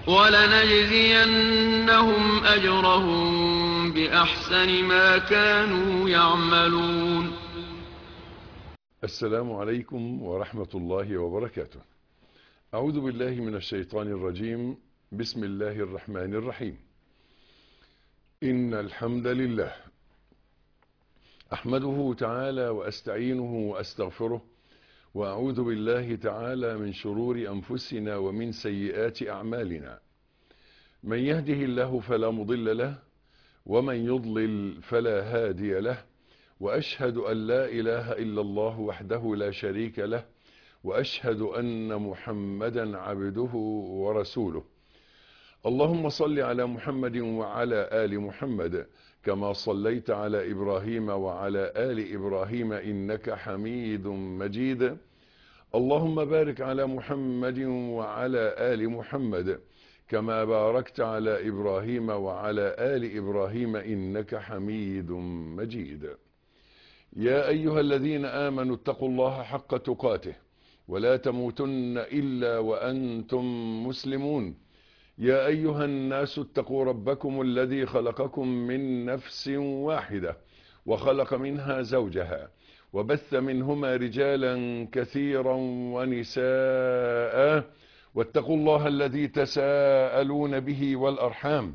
ولنجزينهم أجرهم بأحسن ما كانوا يعملون السلام عليكم ورحمة الله وبركاته أعوذ بالله من الشيطان الرجيم بسم الله الرحمن الرحيم إن الحمد لله أحمده تعالى وأستعينه وأستغفره وأعوذ بالله تعالى من شرور أنفسنا ومن سيئات أعمالنا من يهده الله فلا مضل له ومن يضلل فلا هادي له وأشهد أن لا إله إلا الله وحده لا شريك له وأشهد أن محمدا عبده ورسوله اللهم صل على محمد وعلى آل محمد كما صليت على إبراهيم وعلى آل إبراهيم إنك حميد مجيد اللهم بارك على محمد وعلى آل محمد كما باركت على إبراهيم وعلى آل إبراهيم إنك حميد مجيد يا أيها الذين آمنوا اتقوا الله حق تقاته ولا تموتن إلا وأنتم مسلمون يا أيها الناس اتقوا ربكم الذي خلقكم من نفس واحدة وخلق منها زوجها وبث منهما رجالا كثيرا ونساء واتقوا الله الذي تساءلون به والأرحام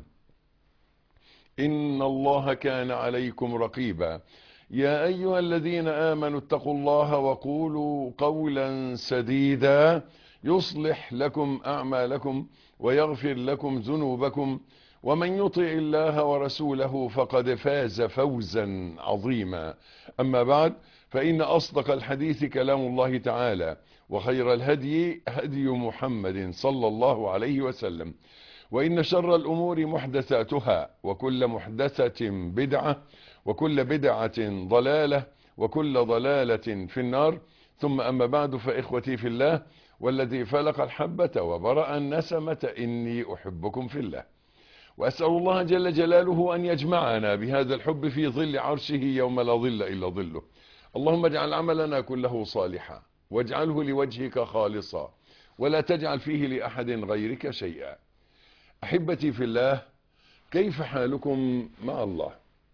إن الله كان عليكم رقيبا يا أيها الذين آمنوا اتقوا الله وقولوا قولا سديدا يصلح لكم أعمالكم ويغفر لكم ذنوبكم ومن يطع الله ورسوله فقد فاز فوزا عظيما أما بعد فإن أصدق الحديث كلام الله تعالى وخير الهدي هدي محمد صلى الله عليه وسلم وإن شر الأمور محدثاتها وكل محدثة بدعة وكل بدعة ضلالة وكل ضلالة في النار ثم أما بعد فإخوتي في الله والذي فلق الحبة وبرأ النسمة إني أحبكم في الله وأسأل الله جل جلاله أن يجمعنا بهذا الحب في ظل عرشه يوم لا ظل إلا ظله اللهم اجعل عملنا كله صالحا واجعله لوجهك خالصا ولا تجعل فيه لأحد غيرك شيئا أحبتي في الله كيف حالكم مع الله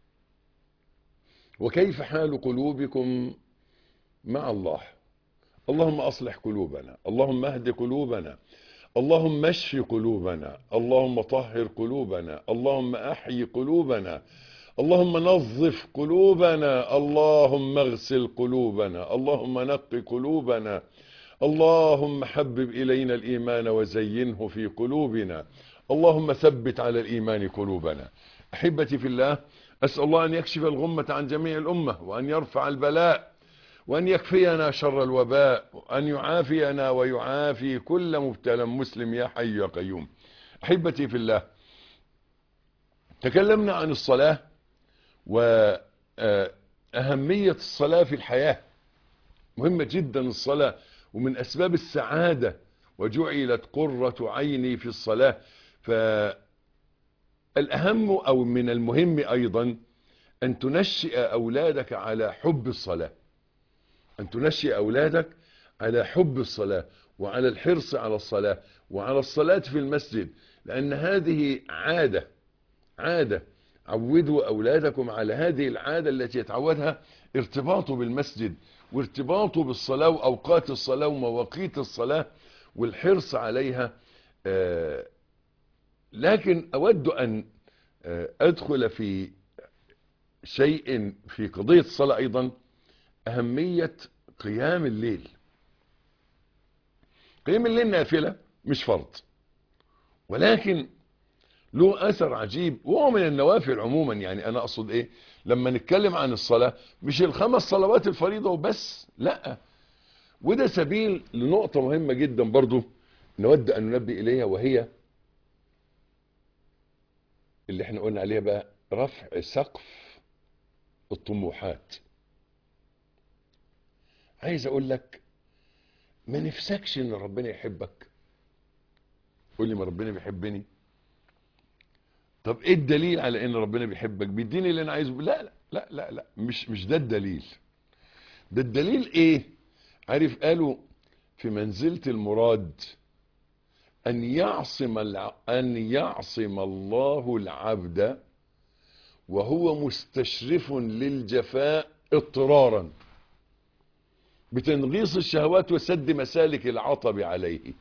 وكيف حال قلوبكم مع الله اللهم أصلح قلوبنا اللهم اهد قلوبنا اللهم اشف قلوبنا اللهم طهر قلوبنا اللهم أحيي قلوبنا اللهم نظف قلوبنا اللهم اغسل قلوبنا اللهم نق قلوبنا اللهم حبب إلينا الإيمان وزينه في قلوبنا اللهم ثبت على الإيمان قلوبنا أحبتي في الله أسأل الله أن يكشف الغمة عن جميع الأمة وأن يرفع البلاء وأن يكفينا شر الوباء وأن يعافينا ويعافي كل مبتلى مسلم يا حي يا قيوم أحبتي في الله تكلمنا عن الصلاة وأهمية الصلاة في الحياة مهمة جدا الصلاة ومن أسباب السعادة وجعلت قرة عيني في الصلاة فالأهم أو من المهم أيضا أن تنشئ أولادك على حب الصلاة أن تنشئ أولادك على حب الصلاة وعلى الحرص على الصلاة وعلى الصلاة في المسجد لأن هذه عادة عادة عودوا أولادكم على هذه العادة التي يتعودها ارتباطه بالمسجد وارتباطه بالصلاة وأوقات الصلاة ومواقيت الصلاة والحرص عليها آه لكن أود أن آه أدخل في شيء في قضية الصلاة أيضا أهمية قيام الليل قيام الليل نافلة مش فرض ولكن له أثر عجيب وهو من النوافل عموما يعني أنا أقصد إيه لما نتكلم عن الصلاة مش الخمس صلوات الفريضة وبس لا وده سبيل لنقطة مهمة جدا برضو نود أن ننبه إليها وهي اللي احنا قلنا عليها بقى رفع سقف الطموحات عايز اقول لك ما نفسكش ان ربنا يحبك قول لي ما ربنا بيحبني طب ايه الدليل على ان ربنا بيحبك بيديني اللي انا عايزه لا لا لا لا, لا مش مش ده الدليل ده الدليل ايه عارف قالوا في منزلة المراد أن يعصم الع... أن يعصم الله العبد وهو مستشرف للجفاء اضطرارا بتنغيص الشهوات وسد مسالك العطب عليه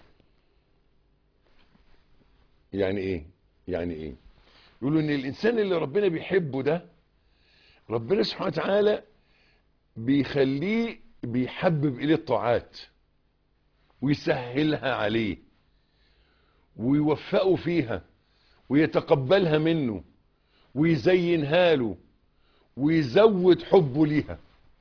يعني ايه يعني ايه يقولوا ان الانسان اللي ربنا بيحبه ده ربنا سبحانه وتعالى بيخليه بيحبب اليه الطاعات ويسهلها عليه ويوفقه فيها ويتقبلها منه ويزينها له ويزود حبه ليها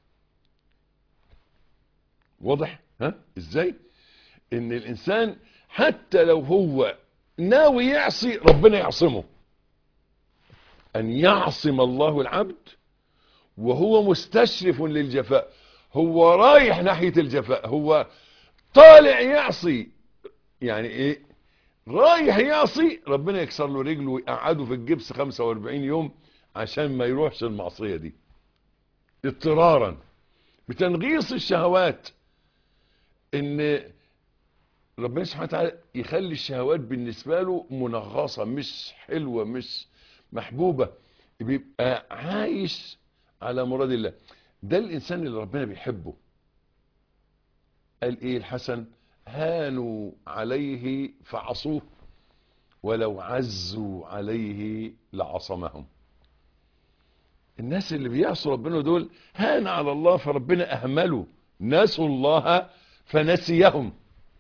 واضح ها ازاي ان الانسان حتى لو هو ناوي يعصي ربنا يعصمه ان يعصم الله العبد وهو مستشرف للجفاء هو رايح ناحية الجفاء هو طالع يعصي يعني ايه رايح يعصي ربنا يكسر له رجله ويقعده في الجبس 45 يوم عشان ما يروحش المعصية دي اضطرارا بتنغيص الشهوات ان ربنا سبحانه وتعالى يخلي الشهوات بالنسبة له منغصة مش حلوة مش محبوبة بيبقى عايش على مراد الله ده الانسان اللي ربنا بيحبه قال ايه الحسن هانوا عليه فعصوه ولو عزوا عليه لعصمهم الناس اللي بيعصوا ربنا دول هان على الله فربنا اهملوا نسوا الله فنسيهم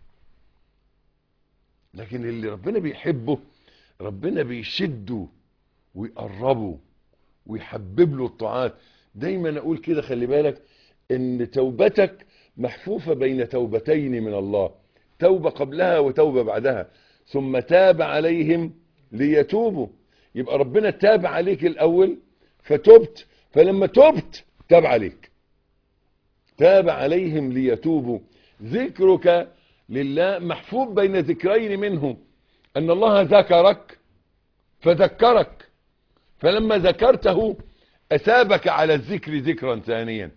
لكن اللي ربنا بيحبه ربنا بيشده ويقربه ويحبب له الطاعات دايما اقول كده خلي بالك ان توبتك محفوفة بين توبتين من الله توبة قبلها وتوبة بعدها ثم تاب عليهم ليتوبوا يبقى ربنا تاب عليك الاول فتبت فلما تبت تاب عليك تاب عليهم ليتوبوا ذكرك لله محفوظ بين ذكرين منه ان الله ذكرك فذكرك فلما ذكرته اثابك على الذكر ذكرا ثانيا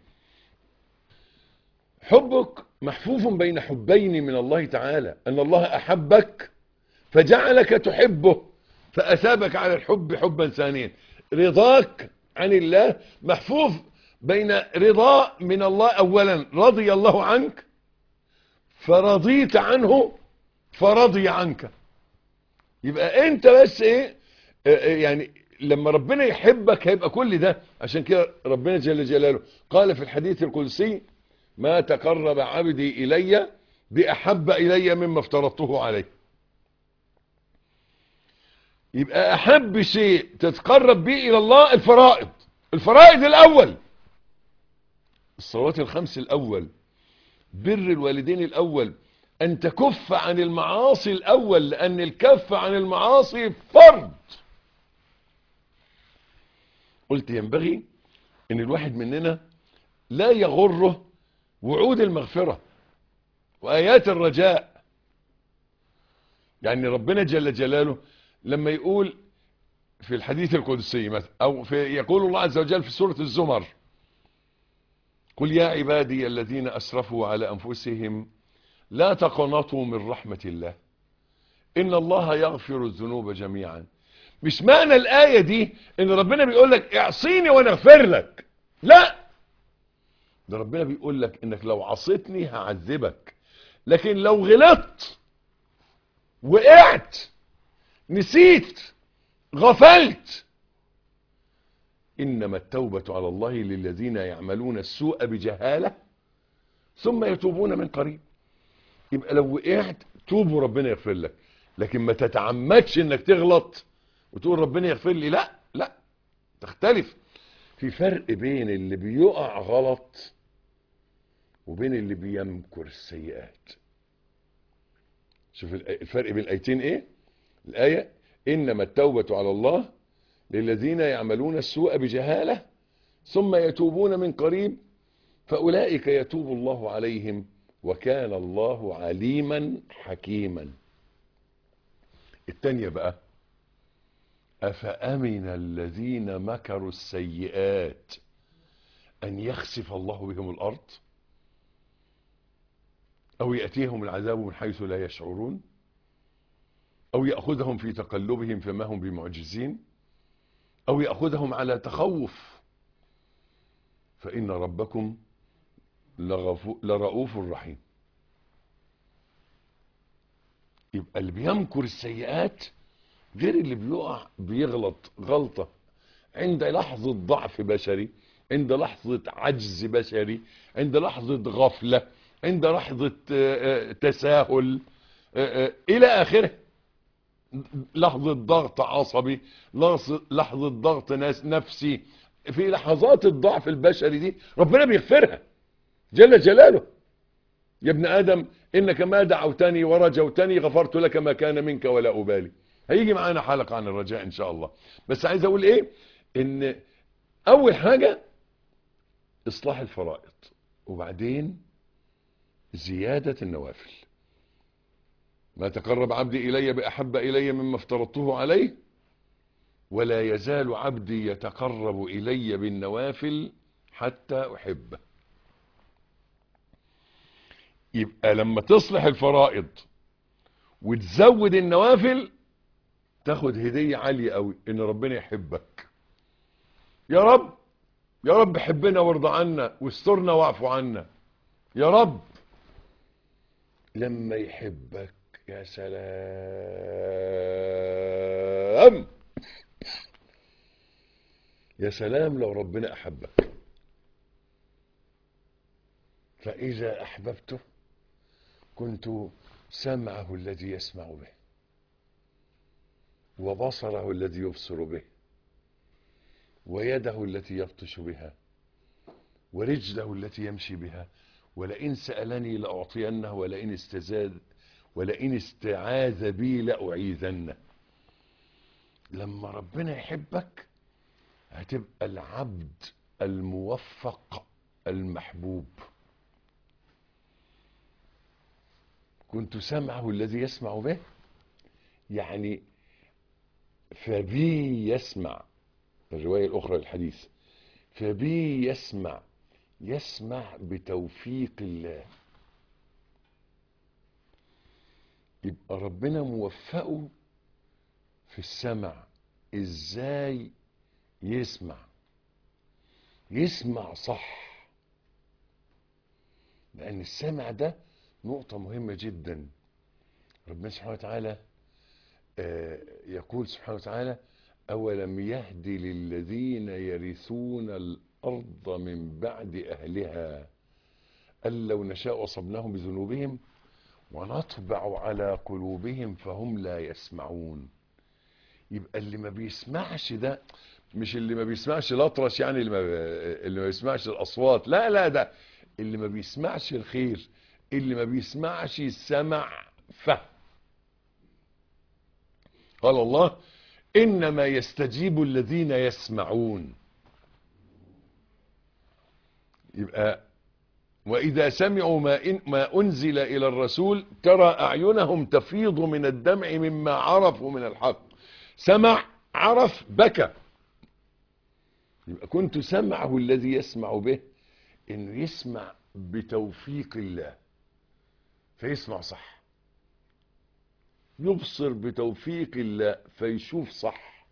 حبك محفوف بين حبين من الله تعالى ان الله احبك فجعلك تحبه فاثابك على الحب حبا ثانيا رضاك عن الله محفوف بين رضا من الله اولا رضي الله عنك فرضيت عنه فرضي عنك يبقى انت بس ايه يعني لما ربنا يحبك هيبقى كل ده عشان كده ربنا جل جلاله قال في الحديث القدسي ما تقرب عبدي الي باحب الي مما افترضته عليه يبقى احب شيء تتقرب به الى الله الفرائض الفرائض الاول الصلوات الخمس الاول بر الوالدين الاول ان تكف عن المعاصي الاول لان الكف عن المعاصي فرض قلت ينبغي ان الواحد مننا لا يغره وعود المغفرة وايات الرجاء يعني ربنا جل جلاله لما يقول في الحديث القدسي مثلا او في يقول الله عز وجل في سورة الزمر قل يا عبادي الذين اسرفوا على انفسهم لا تقنطوا من رحمة الله ان الله يغفر الذنوب جميعا مش معنى الآية دي ان ربنا بيقول لك اعصيني وانا اغفر لك لا ده ربنا بيقول لك انك لو عصيتني هعذبك لكن لو غلطت وقعت نسيت غفلت انما التوبة على الله للذين يعملون السوء بجهالة ثم يتوبون من قريب يبقى لو وقعت توبوا ربنا يغفر لك لكن ما تتعمدش انك تغلط وتقول ربنا يغفر لي لا لا تختلف في فرق بين اللي بيقع غلط وبين اللي بيمكر السيئات شوف الفرق بين الايتين ايه الايه انما التوبه على الله للذين يعملون السوء بجهاله ثم يتوبون من قريب فاولئك يتوب الله عليهم وكان الله عليما حكيما التانية بقى أفأمن الذين مكروا السيئات أن يخسف الله بهم الأرض أو يأتيهم العذاب من حيث لا يشعرون أو يأخذهم في تقلبهم فما هم بمعجزين أو يأخذهم على تخوف فإن ربكم لغفو لرؤوف رحيم يبقى اللي بيمكر السيئات غير اللي بيقع بيغلط غلطة عند لحظة ضعف بشري عند لحظة عجز بشري عند لحظة غفلة عند لحظة آه، آه، تساهل آه، آه، إلى آخره لحظة ضغط عصبي لحظة لحظة ضغط ناس نفسي في لحظات الضعف البشري دي ربنا بيغفرها جل جلاله يا ابن آدم إنك ما دعوتني ورجوتني غفرت لك ما كان منك ولا أبالي هيجي معانا حلقة عن الرجاء إن شاء الله بس عايز أقول إيه إن أول حاجة إصلاح الفرائض وبعدين زيادة النوافل ما تقرب عبدي إلي بأحب إلي مما افترضته عليه ولا يزال عبدي يتقرب إلي بالنوافل حتى أحبه يبقى لما تصلح الفرائض وتزود النوافل تاخد هدية عالية قوي ان ربنا يحبك يا رب يا رب حبنا وارضى عنا واسترنا واعف عنا يا رب لما يحبك يا سلام يا سلام لو ربنا احبك فاذا احببته كنت سمعه الذي يسمع به وبصره الذي يبصر به ويده التي يبطش بها ورجله التي يمشي بها ولئن سألني لأعطينه ولئن استزاد ولئن استعاذ بي لأعيذنه لما ربنا يحبك هتبقى العبد الموفق المحبوب كنت سمعه الذي يسمع به يعني فبي يسمع الرواية الأخرى للحديث فبي يسمع يسمع بتوفيق الله يبقى ربنا موفقه في السمع ازاي يسمع يسمع صح لأن السمع ده نقطة مهمة جدا ربنا سبحانه وتعالى آه، يقول سبحانه وتعالى أولم يهد للذين يرثون الأرض من بعد أهلها أن لو نشاء أصبناهم بذنوبهم ونطبع على قلوبهم فهم لا يسمعون يبقى اللي ما بيسمعش ده مش اللي ما بيسمعش الأطرش يعني اللي ما, اللي ما بيسمعش الأصوات لا لا ده اللي ما بيسمعش الخير اللي ما بيسمعش السمع فهم قال الله إنما يستجيب الذين يسمعون يبقى وإذا سمعوا ما, إن ما أنزل إلى الرسول ترى أعينهم تفيض من الدمع مما عرفوا من الحق سمع عرف بكى يبقى كنت سمعه الذي يسمع به إنه يسمع بتوفيق الله فيسمع صح يبصر بتوفيق الله فيشوف صح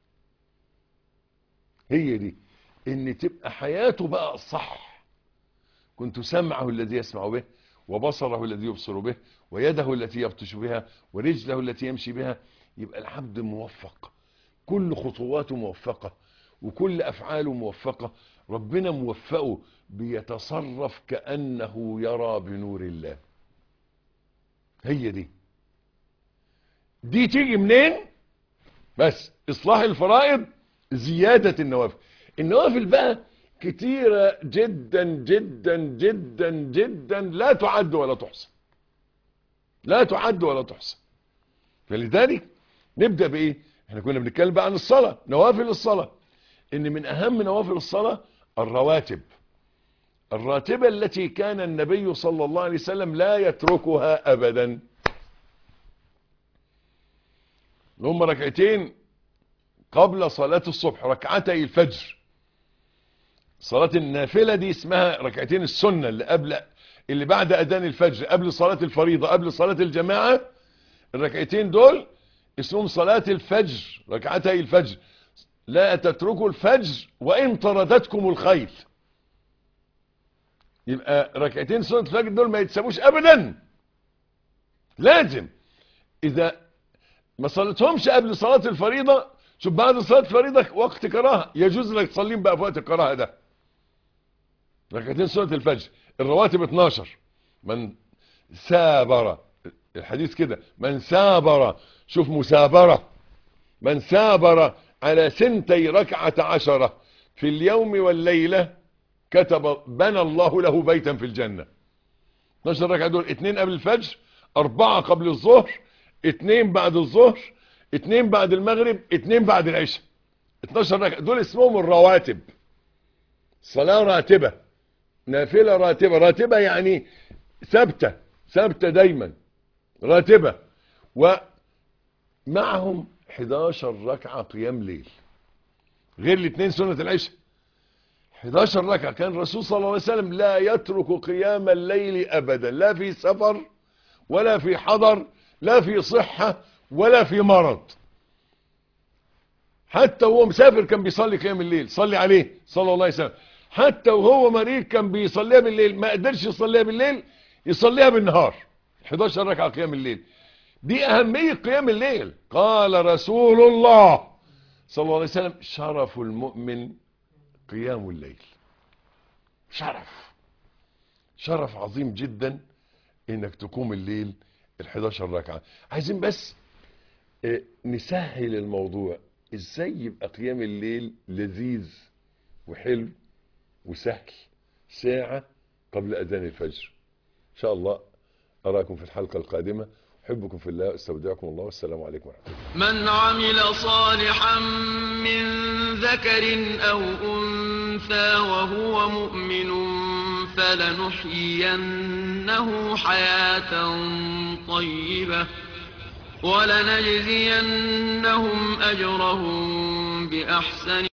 هي دي ان تبقى حياته بقى صح كنت سمعه الذي يسمع به وبصره الذي يبصر به ويده التي يبطش بها ورجله التي يمشي بها يبقى العبد موفق كل خطواته موفقة وكل أفعاله موفقة ربنا موفقه بيتصرف كأنه يرى بنور الله هي دي دي تيجي منين بس اصلاح الفرائض زيادة النوافل النوافل بقى كتيرة جدا جدا جدا جدا لا تعد ولا تحصى لا تعد ولا تحصى فلذلك نبدأ بايه احنا كنا بنتكلم بقى عن الصلاة نوافل الصلاة ان من اهم نوافل الصلاة الرواتب الراتبة التي كان النبي صلى الله عليه وسلم لا يتركها ابدا هم ركعتين قبل صلاة الصبح ركعتي الفجر صلاة النافلة دي اسمها ركعتين السنة اللي قبل اللي بعد اذان الفجر قبل صلاة الفريضة قبل صلاة الجماعة الركعتين دول اسمهم صلاة الفجر ركعتي الفجر لا تتركوا الفجر وإن طردتكم الخيل يبقى ركعتين سنة الفجر دول ما يتسابوش أبدا لازم إذا ما صليتهمش قبل صلاة الفريضة شوف بعد صلاة الفريضة وقت كراهة يجوز لك تصليهم بقى في وقت الكراهة ده ركعتين سنة الفجر الرواتب 12 من سابر الحديث كده من سابر شوف مسابرة من سابر على سنتي ركعة عشرة في اليوم والليلة كتب بنى الله له بيتا في الجنة 12 ركعة دول اتنين قبل الفجر اربعة قبل الظهر اتنين بعد الظهر اتنين بعد المغرب اتنين بعد العشاء 12 ركعة دول اسمهم الرواتب صلاة راتبة نافلة راتبة راتبة يعني ثابتة ثابتة دايما راتبة ومعهم 11 ركعة قيام ليل غير الاثنين سنة العشاء 11 ركعة كان الرسول صلى الله عليه وسلم لا يترك قيام الليل أبدا لا في سفر ولا في حضر لا في صحة ولا في مرض حتى وهو مسافر كان بيصلي قيام الليل صلي عليه صلى الله عليه وسلم حتى وهو مريض كان بيصليها بالليل ما قدرش يصليها بالليل يصليها بالنهار 11 ركعة قيام الليل دي أهمية قيام الليل قال رسول الله صلى الله عليه وسلم شرف المؤمن قيام الليل شرف شرف عظيم جدا انك تقوم الليل ال11 ركعة عايزين بس اه نسهل الموضوع ازاي يبقى قيام الليل لذيذ وحلو وسهل ساعة قبل اذان الفجر ان شاء الله اراكم في الحلقة القادمة احبكم في الله استودعكم الله والسلام عليكم ورحمة الله من عمل صالحا من ذكر أو أنثى وهو مؤمن فلنحيينه حياة طيبة ولنجزينهم أجرهم بأحسن